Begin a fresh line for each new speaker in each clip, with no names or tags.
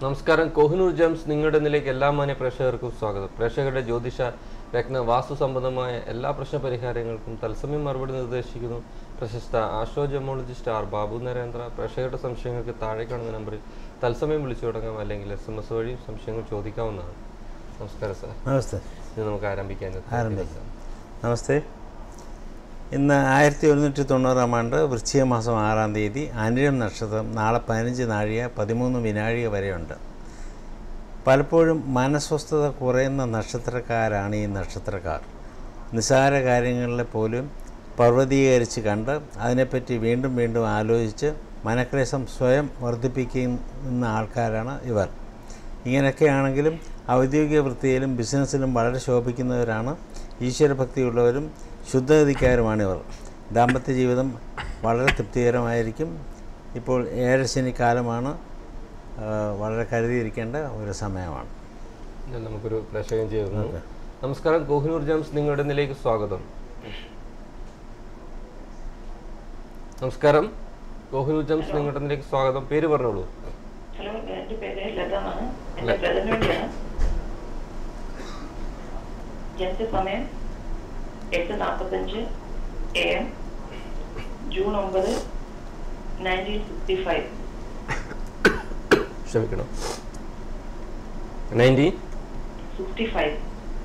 നമസ്കാരം കോഹിനൂർ ജംസ് നിങ്ങളുടെ നിലയ്ക്ക് എല്ലാ മാന്യ പ്രേക്ഷകർക്കും സ്വാഗതം പ്രേക്ഷകരുടെ ജ്യോതിഷ രത്ന വാസ്തു സംബന്ധമായ എല്ലാ പ്രശ്ന പരിഹാരങ്ങൾക്കും തത്സമയം മറുപടി നിർദ്ദേശിക്കുന്നു പ്രശസ്ത astro gemologist R Babu Narendra പ്രേക്ഷകരുടെ സംശയങ്ങൾക്ക് താഴെ കാണുന്ന നമ്പറിൽ തത്സമയം വിളിച്ചു തുടങ്ങാം അല്ലെങ്കിൽ എസ് എം എസ് വഴി സംശയങ്ങൾ ചോദിക്കാവുന്നതാണ് നമസ്കാരം സാർ
നമസ്തേ
ഇത് നമുക്ക് ആരംഭിക്കാൻ
ആരംഭിക്കാം നമസ്തേ ഇന്ന് ആയിരത്തി ഒരുന്നൂറ്റി തൊണ്ണൂറാം ആണ്ട് വൃശ്ചിക മാസം ആറാം തീയതി ആനിഴം നക്ഷത്രം നാളെ പതിനഞ്ച് നാഴിക പതിമൂന്ന് വിനാഴിക വരെയുണ്ട് പലപ്പോഴും മനസ്വസ്ഥത കുറയുന്ന നക്ഷത്രക്കാരാണ് ഈ നക്ഷത്രക്കാർ നിസ്സാര കാര്യങ്ങളിലെ പോലും പർവ്വതീകരിച്ച് കണ്ട് അതിനെപ്പറ്റി വീണ്ടും വീണ്ടും ആലോചിച്ച് മനക്ലേശം സ്വയം വർദ്ധിപ്പിക്കുന്ന ആൾക്കാരാണ് ഇവർ ഇങ്ങനെയൊക്കെയാണെങ്കിലും ഔദ്യോഗിക വൃത്തിയിലും ബിസിനസ്സിലും വളരെ ശോഭിക്കുന്നവരാണ് ഈശ്വരഭക്തിയുള്ളവരും ശുദ്ധഗതിക്കാരുമാണിവർ ദാമ്പത്യ ജീവിതം വളരെ തൃപ്തികരമായിരിക്കും ഇപ്പോൾ ഏഴശനി കാലമാണ് ആ, വളരെ കരുതിയിരിക്കേണ്ട ഒരു സമയമാണ്
ഞാൻ നമുക്കൊരു പ്രേക്ഷകൻ ചെയ്യുന്നു നമസ്കാരം കോഹിനൂർ ജംസ് നിങ്ങളുടെ നിലയ്ക്ക് സ്വാഗതം നമസ്കാരം കോഹിനൂർ ജംസ് നിങ്ങളുടെ നിലയ്ക്ക് സ്വാഗതം പേര് പറഞ്ഞോളൂ
ഹലോ എന്റെ പേര് ലത എന്നാണ് എന്റെ ബ്രദറിന് വേണ്ടിയാണ് ജനിച്ച സമയം എട്ട് നാൽപ്പത്തഞ്ച് എ എം ജൂൺ ഒമ്പത് നയൻറ്റീൻ സിക്സ്റ്റി ഫൈവ്
ക്ഷമിക്കണം നയൻറ്റീൻ
സിക്സ്റ്റി ഫൈവ്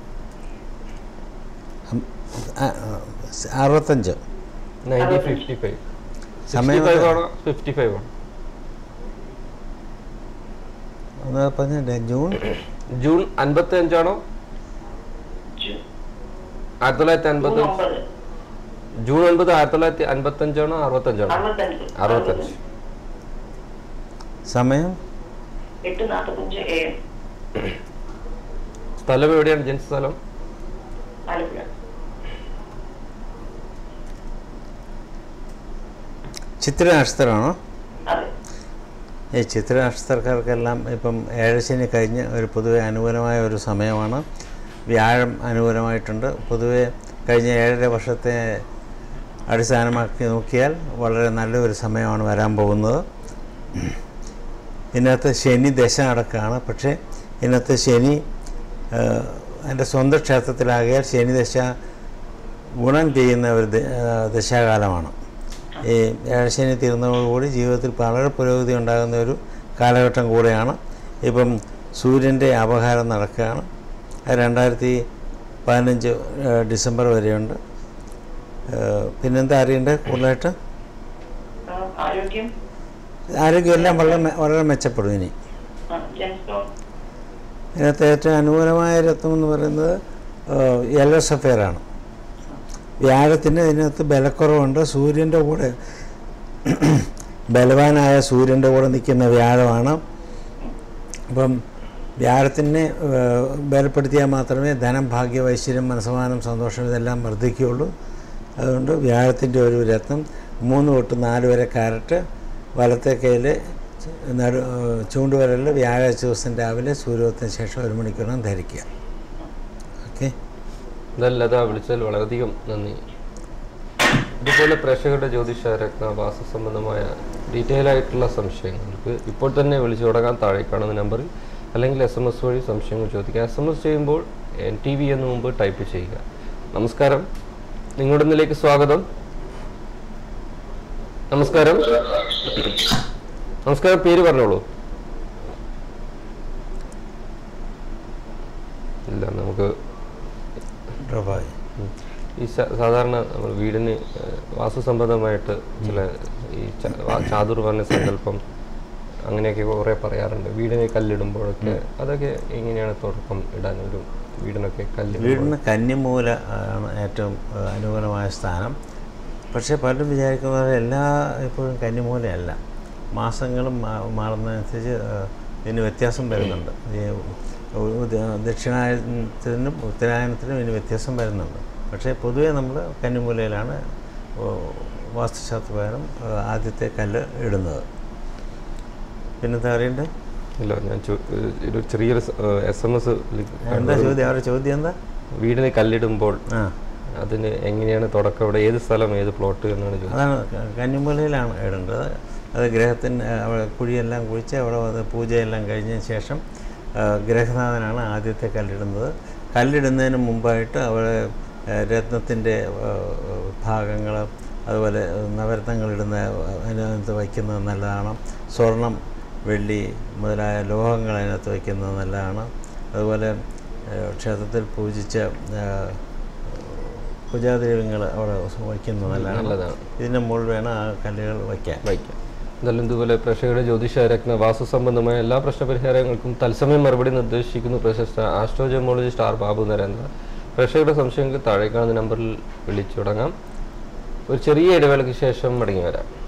അം- ആ, ആ, അറുപത്തഞ്ച്
നയൻറ്റീൻ ഫിഫ്റ്റി ഫൈവ് സിക്സ്റ്റി
സമയം
ഫൈവ് ആണോ ഫിഫ്റ്റി ഫൈവ് ആണോ
ഒന്ന് പറഞ്ഞേ ജൂൺ
ജൂൺ അൻപത്തി അഞ്ചാണോ ആയിരത്തി തൊള്ളായിരത്തി
ജൂൺ
അൻപത്തി
ഒമ്പത്
ജൂൺ ഒൻപത് ആയിരത്തി തൊള്ളായിരത്തി അൻപത്തി അഞ്ചാണോ അറുപത്തഞ്ചാണോ
അറുപത്തഞ്ച്
അറുപത്തഞ്ച്
സമയം
എട്ട് നാൽപ്പത്തഞ്ച് എ എം
സ്ഥലം എവിടെയാണ് ജനിച്ച സ്ഥലം
ആലപ്പുഴ
ചിത്ര നക്ഷത്രമാണോ
അതെ
ഈ ചിത്ര നക്ഷത്രക്കാർക്കെല്ലാം ഇപ്പം ഏഴശനി കഴിഞ്ഞ് ഒരു പൊതുവെ അനുകൂലമായ ഒരു സമയമാണ് വ്യാഴം അനുകൂലമായിട്ടുണ്ട് പൊതുവെ കഴിഞ്ഞ ഏഴര വർഷത്തെ അടിസ്ഥാനമാക്കി നോക്കിയാൽ വളരെ നല്ലൊരു സമയമാണ് വരാൻ പോകുന്നത് ഇതിനകത്ത് ശനി ദശ നടക്കുകയാണ് പക്ഷേ ഇതിനകത്ത് ശനി എൻ്റെ സ്വന്തം ക്ഷേത്രത്തിലാകിയാൽ ശനി ദശ ഗുണം ചെയ്യുന്ന ഒരു ദ- ആ, ദശാകാലമാണ് ഈ ഏഴശനി തീർന്നതോടുകൂടി ജീവിതത്തിൽ വളരെ പുരോഗതി ഉണ്ടാകുന്ന ഒരു കാലഘട്ടം കൂടെയാണ് ഇപ്പം സൂര്യൻ്റെ അപഹാരം നടക്കുകയാണ് അത് രണ്ടായിരത്തി പതിനഞ്ച് ആ, ഡിസംബർ വരെയുണ്ട് ആ, പിന്നെന്താ അറിയേണ്ടത് കൂടുതലായിട്ട്
ആ, ആരോഗ്യം
ആരോഗ്യമെല്ലാം വളരെ മെ- വളരെ മെച്ചപ്പെടും ഇനി
ആ, ജെൻസ്റ്റോൺ
ഇതിനകത്ത് ഏറ്റവും അനുകൂലമായ രത്നം എന്ന് പറയുന്നത് യെല്ലോ സഫയറാണ് വ്യാഴത്തിന് ഇതിനകത്ത് ബലക്കുറവുണ്ട് സൂര്യൻ്റെ കൂടെ ബലവാനായ സൂര്യൻ്റെ കൂടെ നിൽക്കുന്ന വ്യാഴമാണ് അപ്പം വ്യാഴത്തിനെ ഏഹ്, ബലപ്പെടുത്തിയാൽ മാത്രമേ ധനം ഭാഗ്യ ഐശ്വര്യം മനസ്സമാനം സന്തോഷം ഇതെല്ലാം വർദ്ധിക്കുകയുള്ളൂ അതുകൊണ്ട് വ്യാഴത്തിൻ്റെ ഒരു രത്നം മൂന്ന് തൊട്ട് നാല് വരെ കാരറ്റ് വലത്തെ കയ്യിൽ നടു ഏഹ്, ചൂണ്ടുവിരലിൽ വ്യാഴാഴ്ച ദിവസം രാവിലെ സൂര്യോദയത്തിന് ശേഷം ഒരു മണിക്കൂറിനും ധരിക്കുക ഓക്കെ
ഇതല്ലത വിളിച്ചതിൽ വളരെയധികം നന്ദി ഇതുപോലെ പ്രേക്ഷകരുടെ ജ്യോതിഷ രത്ന വാസ്തു സംബന്ധമായ ഡീറ്റെയിൽ ആയിട്ടുള്ള സംശയങ്ങൾക്ക് ഇപ്പോൾ തന്നെ വിളിച്ചു തുടങ്ങാൻ താഴെ കാണുന്ന നമ്പറിൽ അല്ലെങ്കിൽ എസ് എം എസ് വഴി സംശയങ്ങൾ ചോദിക്കുക എസ് എം എസ് ചെയ്യുമ്പോൾ എൻ ടി വി എന്ന് മുമ്പ് ടൈപ്പ് ചെയ്യുക നമസ്കാരം നിങ്ങളുടെ നിലയ്ക്ക് സ്വാഗതം നമസ്കാരം നമസ്കാരം പേര് പറഞ്ഞോളൂ ഇല്ല നമുക്ക്
ഡ്രോപ്പായി
ഉം. ഈ സ- സാധാരണ നമ്മൾ വീടിന് ഏഹ്, വാസ്തു സംബന്ധമായിട്ട് ചില ഈ ച- വാ- ചാതുർവർണ്ണ സങ്കല്പം അങ്ങനെയൊക്കെ കുറേ പറയാറുണ്ട് വീടിന് കല്ലിടുമ്പോഴൊക്കെ അതൊക്കെ എങ്ങനെയാണ് തുടക്കം ഇടാൻ ഒരു വീടിനൊക്കെ കല്ല്
വീടിന് കന്നിമൂല ആണ് ഏറ്റവും ഏഹ്, അനുകൂലമായ സ്ഥാനം പക്ഷേ പലരും വിചാരിക്കുന്നത് എല്ലാ എപ്പോഴും കന്നിമൂലയല്ല മാസങ്ങളും മാ- മാറുന്നതനുസരിച്ച് ഏഹ്, ഇതിന് വ്യത്യാസം വരുന്നുണ്ട് ഈ ഉ- ഉ- ദക്ഷിണായനത്തിനും ഉത്തരായനത്തിനും ഇതിന് വ്യത്യാസം വരുന്നുണ്ട് പക്ഷേ പൊതുവേ നമ്മൾ കന്നിമൂലയിലാണ് ഓ- വാസ്തുശാസ്ത്രപ്രകാരം ഏഹ്, ആദ്യത്തെ കല്ല് ഇടുന്നത് പിന്നെന്താ അറിയണ്ടേ
ഇല്ല ഞാൻ ചോ- ഏഹ്, ഒരു ചെറിയൊരു എസ് എം എസ്
എന്താ ചോദ്യം അവരുടെ ചോദ്യം എന്താ
വീടിന് കല്ലിടുമ്പോൾ
ആ
അതിന് എങ്ങനെയാണ് തുടക്കം ഇവിടെ ഏത് സ്ഥലം ഏത് പ്ലോട്ട് എന്നാണ് ചോദിച്ചത്
അതാണ് ക- കന്നിമൂലയിലാണ് ഇടേണ്ടത് അത് ഗ്രഹത്തിന് അവിടെ കുഴിയെല്ലാം കുഴിച്ച് അവിടെ വന്ന് പൂജയെല്ലാം കഴിഞ്ഞതിന് ശേഷം ആ, ഗ്രഹനാഥനാണ് ആദ്യത്തെ കല്ലിടുന്നത് കല്ലിടുന്നതിന് മുമ്പായിട്ട് അവിടെ രത്നത്തിൻ്റെ ഭാഗങ്ങൾ അതുപോലെ നവരത്നങ്ങളിടുന്ന അതിനകത്ത് വയ്ക്കുന്നത് നല്ലതാണ് സ്വർണം വെള്ളി മുതലായ ലോഹങ്ങൾ അതിനകത്ത് വയ്ക്കുന്നത് നല്ലതാണ് അതുപോലെ ഏഹ്, ക്ഷേത്രത്തിൽ പൂജിച്ച ഏഹ്, പൂജാദ്രവ്യങ്ങൾ അവിടെ വയ്ക്കുന്നത് നല്ലതാണ്
നല്ലതാണ്
ഇതിൻ്റെ മുകളിൽ വേണം ആ കല്ലുകൾ വയ്ക്കാൻ
വയ്ക്കാം എന്തായാലും ഇതുപോലെ പ്രേക്ഷകരുടെ ജ്യോതിഷ രത്ന വാസ്തു സംബന്ധമായ എല്ലാ പ്രശ്നപരിഹാരങ്ങൾക്കും തത്സമയം മറുപടി നിർദ്ദേശിക്കുന്നു പ്രശസ്ത ആസ്ട്രോജമോളജിസ്റ്റ് ആർ ബാബു നരേന്ദ്ര പ്രേക്ഷകരുടെ സംശയങ്ങൾക്ക് താഴെ കാണുന്ന നമ്പറിൽ വിളിച്ചു തുടങ്ങാം ഒരു ചെറിയ ഇടവേളയ്ക്ക് ശേഷം മടങ്ങി വരാം